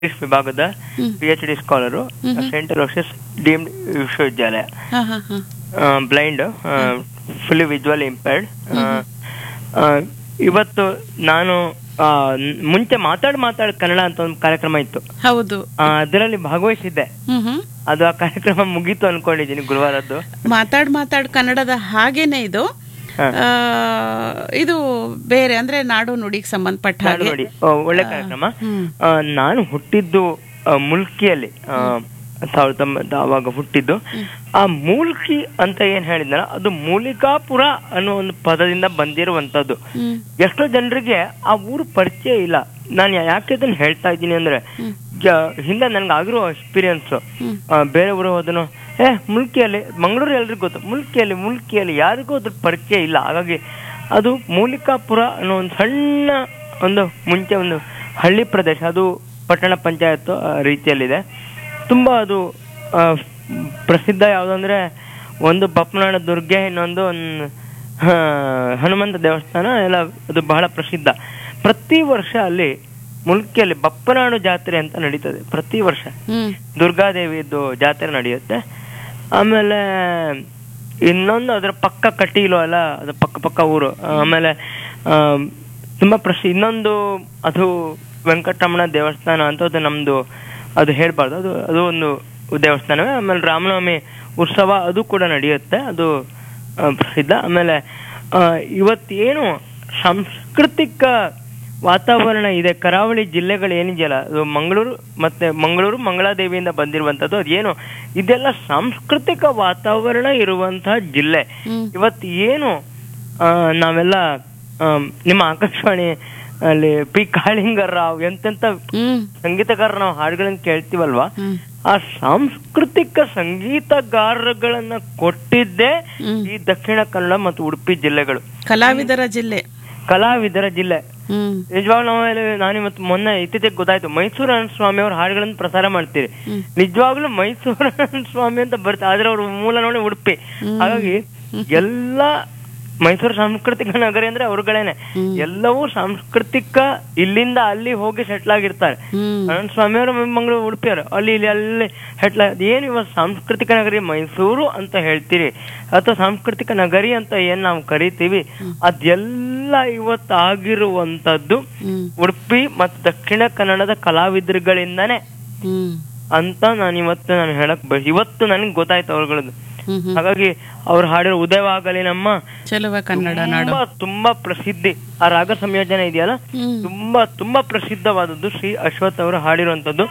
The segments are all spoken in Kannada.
ಇಂಗ್ಲಿಷ್ ವಿಭಾಗದ P H D scholar saint Aloysius deemed ವಿಶ್ವವಿದ್ಯಾಲಯ ಹಾ ಹಾ ಹಾ ಬ್ಲೈಂಡ್ ಫುಲ್ಲಿ ವಿಜುವಲ್ ಇಂಪೇರ್ಡ್ ಇವತ್ತು ನಾನು ಆ, ನ್- ಮುಂಚೆ ಮಾತಾಡ್ ಮಾತಾಡ್ ಕನ್ನಡ ಅಂತ ಒಂದು ಕಾರ್ಯಕ್ರಮ ಇತ್ತು ಹೌದು ಆ, ಅದರಲ್ಲಿ ಭಾಗವಹಿಸಿದ್ದೆ ಹ್ಮ್ ಹ್ಮ್ ಅದು ಆ ಕಾರ್ಯಕ್ರಮ ಮುಗೀತು ಅನ್ಕೊಂಡಿದ್ದೀನಿ ಗುರುವಾರದ್ದು ಮಾತಾಡ್ ಮಾತಾಡ್ ಕನ್ನಡದ ಹಾಗೇನೆ ಇದು ಹಾ. ಆ, ಇದು ಬೇರೆ ಅಂದ್ರೆ ನಾಡು ನುಡಿಗೆ ಸಂಬಂಧಪಟ್ಟ ನಾನು ಹಾಗೆ ನೋಡಿ ಆ, ಒಳ್ಳೆ ಕಾರ್ಯಕ್ರಮ ಹ್ಮ್. ಆ, ನಾನು ಹುಟ್ಟಿದ್ದು ಆ, ಮುಲ್ಕಿಯಲ್ಲಿ ಆ, ಸಾವಿರದ ತೊಂಬತ್ತು ಅವಾಗ ಹುಟ್ಟಿದ್ದು ಆ ಮೂಲ್ಕಿ ಅಂತ ಏನ್ ಹೇಳಿದ್ನಲ್ಲ ಅದು ಮೂಲಿಕಾಪುರ ಅನ್ನೋ ಒಂದು ಪದದಿಂದ ಬಂದಿರುವಂತದ್ದು ಹ್ಮ್ ಎಷ್ಟೋ ಜನರಿಗೆ ಆ ಊರು ಪರಿಚಯ ಇಲ್ಲ ನಾನು ಯಾಕೆ ಅದನ್ನ ಹೇಳ್ತಾ ಇದ್ದೀನಿ ಅಂದ್ರೆ ಜ- ಹಿಂದೆ ನನ್ಗೆ ಆಗಿರೋ ಎಕ್ಸ್ಪೀರಿಯನ್ಸ್ ಹ್ಮ್. ಬೇರೆ ಊರು ಹೋದನು ಏ ಮುಲ್ಕಿಯಲ್ಲಿ ಮಂಗಳೂರು ಎಲ್ರಿಗೂ ಗೊತ್ತು ಮುಲ್ಕಿಯಲ್ಲಿ ಮುಲ್ಕಿಯಲ್ಲಿ ಯಾರಿಗೂ ಅದ್ರ ಪರಿಚಯ ಇಲ್ಲ ಹಾಗಾಗಿ ಅದು ಮೂಲಿಕಾಪುರ ಅನ್ನೋ ಒಂದು ಸಣ್ಣ ಒಂದು ಮುಂಚೆ ಒಂದು ಹಳ್ಳಿ ಪ್ರದೇಶ ಅದು ಪಟ್ಟಣ ಪಂಚಾಯತ್ ರೀತಿಯಲ್ಲಿದೆ ತುಂಬಾ ಅದು ಆ, ಪ್ರಸಿದ್ಧ ಯಾವುದಂದ್ರೆ ಒಂದು ಬಪ್ಪನಾಡ ದುರ್ಗೆ ಇನ್ನೊಂದು ಒಂದು ಹ, ಹನುಮಂತ ದೇವಸ್ಥಾನ ಎಲ್ಲ ಅದು ಬಹಳ ಪ್ರಸಿದ್ಧ ಪ್ರತಿ ವರ್ಷ ಅಲ್ಲಿ ಮುಲ್ಕಿಯಲ್ಲಿ ಬಪ್ಪನಾಡು ಜಾತ್ರೆ ಅಂತ ನಡೀತದೆ ಪ್ರತಿ ವರ್ಷ ಹ್ಮ್ ದುರ್ಗಾದೇವಿದು ಜಾತ್ರೆ ನಡೆಯುತ್ತೆ ಆಮೇಲೆ ಇನ್ನೊಂದು ಅದರ ಪಕ್ಕ ಕಟೀಲು ಅಲ್ಲ ಅದು ಪಕ್ಕ ಪಕ್ಕ ಊರು ಆಮೇಲೆ ಆ, ತುಂಬಾ ಪ್ರಸಿ ಇನ್ನೊಂದು ಅದು ವೆಂಕಟರಮಣ ದೇವಸ್ಥಾನ ಅಂತ ಅದು ನಮ್ದು ಅದು ಹೇಳ್ಬಾರ್ದು ಅದು ಅದು ಒಂದು ದೇವಸ್ಥಾನವೇ ಆಮೇಲೆ ರಾಮನವಮಿ ಉತ್ಸವ ಅದು ಕೂಡ ನಡೆಯುತ್ತೆ ಅದು ಆ, ಪ್ರಸಿದ್ಧ ಆಮೇಲೆ ಆ, ಇವತ್ತೇನು ಸಾಂಸ್ಕೃತಿಕ ವಾತಾವರಣ ಇದೆ ಕರಾವಳಿ ಜಿಲ್ಲೆಗಳು ಏನಿದೆಯಲ್ಲ ಅದು ಮಂಗಳೂರು ಮತ್ತೆ ಮಂಗಳೂರು ಮಂಗಳಾದೇವಿಯಿಂದ ಬಂದಿರುವಂತದ್ದು ಅದೇನು ಇದೆಲ್ಲ ಸಾಂಸ್ಕೃತಿಕ ವಾತಾವರಣ ಇರುವಂತಹ ಜಿಲ್ಲೆ ಹ್ಮ್. ಇವತ್ತು ಏನು ಆ, ನಾವೆಲ್ಲ ಆಮ್, ನಿಮ್ಮ ಆಕಾಶವಾಣಿ ಅಲ್ಲಿ ಪಿ ಕಾಳಿಂಗರಾವ್ ಎಂತೆಂತ ಹ್ಮ್ ಸಂಗೀತಗಾರ ನಾವು ಹಾಡುಗಳನ್ನ ಕೇಳ್ತೀವಲ್ವಾ ಹ್ಮ್ ಆ ಸಾಂಸ್ಕೃತಿಕ ಸಂಗೀತಗಾರಗಳನ್ನ ಕೊಟ್ಟಿದ್ದೇ ಹ್ಮ್. ಈ ದಕ್ಷಿಣ ಕನ್ನಡ ಮತ್ತು ಉಡುಪಿ ಜಿಲ್ಲೆಗಳು ಕಲಾವಿದರ ಜಿಲ್ಲೆ ಕಲಾವಿದರ ಜಿಲ್ಲೆ ಹ್ಮ್ ನಿಜವಾಗ್ಲೂ ನಾವು ನಾನು ಇವತ್ತು ಮೊನ್ನೆ ಇತ್ತೀಚೆಗೆ ಗೊತ್ತಾಯ್ತು ಮೈಸೂರು ಅನಂತ ಸ್ವಾಮಿ ಅವ್ರ ಹಾಡುಗಳನ್ನು ಪ್ರಸಾರ ಮಾಡ್ತೀರಿ ಹ್ಮ್. ನಿಜವಾಗ್ಲೂ ಮೈಸೂರು ಅನಂತ ಸ್ವಾಮಿ ಅಂತ ಬರುತ್ತೆ ಆದ್ರೆ ಅವ್ರ ಮೂಲ ನೋಡಿ ಉಡುಪಿ ಹಾಗಾಗಿ ಎಲ್ಲ ಮೈಸೂರು ಸಾಂಸ್ಕೃತಿಕ ನಗರಿ ಅಂದ್ರೆ ಅವ್ರುಗಳೇನೆ ಎಲ್ಲವೂ ಸಾಂಸ್ಕೃತಿಕ ಇಲ್ಲಿಂದ ಅಲ್ಲಿ ಹೋಗಿ ಸೆಟ್ಲ್ ಆಗಿರ್ತಾರೆ ಹ್ಮ್ ಅನಂತ ಸ್ವಾಮಿ ಅವರು ಮಂಗಳೂರು ಉಡುಪಿಯವರು ಅಲ್ಲಿ ಇಲ್ಲಿ ಅಲ್ಲಿ ಸೆಟ್ಲ್ ಏನು ಇವತ್ತು ಸಾಂಸ್ಕೃತಿಕ ನಗರಿ ಮೈಸೂರು ಅಂತ ಹೇಳ್ತೀರಿ ಅಥವಾ ಸಾಂಸ್ಕೃತಿಕ ನಗರಿ ಅಂತ ಏನ್ ನಾವು ಕರಿತೀವಿ ಅದೆಲ್ಲ ಇವತ್ತು ಆಗಿರುವಂತದ್ದು ಹ್ಮ್ ಉಡುಪಿ ಮತ್ತು ದಕ್ಷಿಣ ಕನ್ನಡದ ಕಲಾವಿದರುಗಳಿಂದಾನೆ ಹ್ಮ್ ಅಂತ ನಾನು ಇವತ್ತು ನಾನು ಹೇಳಕ್ ಬಯ ಇವತ್ತು ನನಗೆ ಗೊತ್ತಾಯ್ತು ಅವ್ರಗಳದ್ದು ಹ್ಮ್ ಹ್ಮ್ ಹಾಗಾಗಿ ಅವ್ರು ಹಾಡಿರೋ ಉದಯವಾಗಲಿ ನಮ್ಮ ಚೆಲುವ ಕನ್ನಡ ನಾಡು ತುಂಬಾ ತುಂಬಾ ಪ್ರಸಿದ್ಧಿ ಆ ರಾಗ ಸಂಯೋಜನೆ ಇದೆಯಲ್ಲ ಹ್ಮ್ ತುಂಬಾ ತುಂಬಾ ಪ್ರಸಿದ್ಧವಾದದ್ದು ಶ್ರೀ ಅಶ್ವಥ್ ಅವರು ಹಾಡಿರುವಂತದ್ದು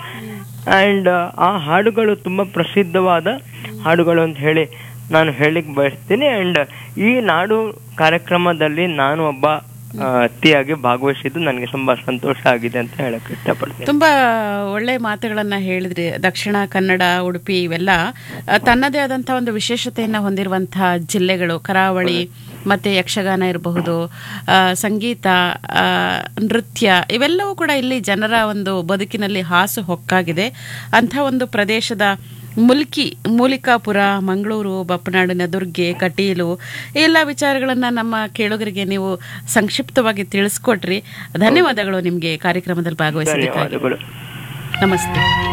ಅಂಡ್ ಆ ಹಾಡುಗಳು ತುಂಬಾ ಪ್ರಸಿದ್ಧವಾದ ಹಾಡುಗಳು ಅಂತ ಹೇಳಿ ನಾನು ಹೇಳಿಕ್ ಬಯಸ್ತೀನಿ ಅಂಡ್ ಈ ನಾಡು ಕಾರ್ಯಕ್ರಮದಲ್ಲಿ ನಾನು ಒಬ್ಬ ಆ, ಅತಿಯಾಗಿ ಭಾಗವಹಿಸಿದ್ದು ನನಗೆ ತುಂಬಾ ಸಂತೋಷ ಆಗಿದೆ ಅಂತ ಹೇಳಕ್ ಇಷ್ಟಪಡ್ತೀನಿ ತುಂಬಾ ಒಳ್ಳೆ ಮಾತುಗಳನ್ನ ಹೇಳಿದ್ರಿ ದಕ್ಷಿಣ ಕನ್ನಡ ಉಡುಪಿ ಇವೆಲ್ಲ ಆ, ತನ್ನದೇ ಆದಂತಹ ಒಂದು ವಿಶೇಷತೆಯನ್ನ ಹೊಂದಿರುವಂತಹ ಜಿಲ್ಲೆಗಳು ಕರಾವಳಿ ಮತ್ತೆ ಯಕ್ಷಗಾನ ಇರಬಹುದು ಆ, ಸಂಗೀತ ಆ, ನೃತ್ಯ ಇವೆಲ್ಲವೂ ಕೂಡ ಇಲ್ಲಿ ಜನರ ಒಂದು ಬದುಕಿನಲ್ಲಿ ಹಾಸು ಹೊಕ್ಕಾಗಿದೆ ಅಂಥ ಒಂದು ಪ್ರದೇಶದ ಮುಲ್ಕಿ ಮೂಲಿಕಾಪುರ ಮಂಗಳೂರು ಬಪ್ಪನಾಡಿನ ದುರ್ಗೆ ಕಟೀಲು ಈ ಎಲ್ಲ ವಿಚಾರಗಳನ್ನ ನಮ್ಮ ಕೇಳುಗರಿಗೆ ನೀವು ಸಂಕ್ಷಿಪ್ತವಾಗಿ ತಿಳಿಸ್ಕೊಟ್ರಿ ಧನ್ಯವಾದಗಳು ನಿಮಗೆ ಕಾರ್ಯಕ್ರಮದಲ್ಲಿ ಭಾಗವಹಿಸಿದ್ದಕ್ಕಾಗಿ ಧನ್ಯವಾದಗಳು ನಮಸ್ತೆ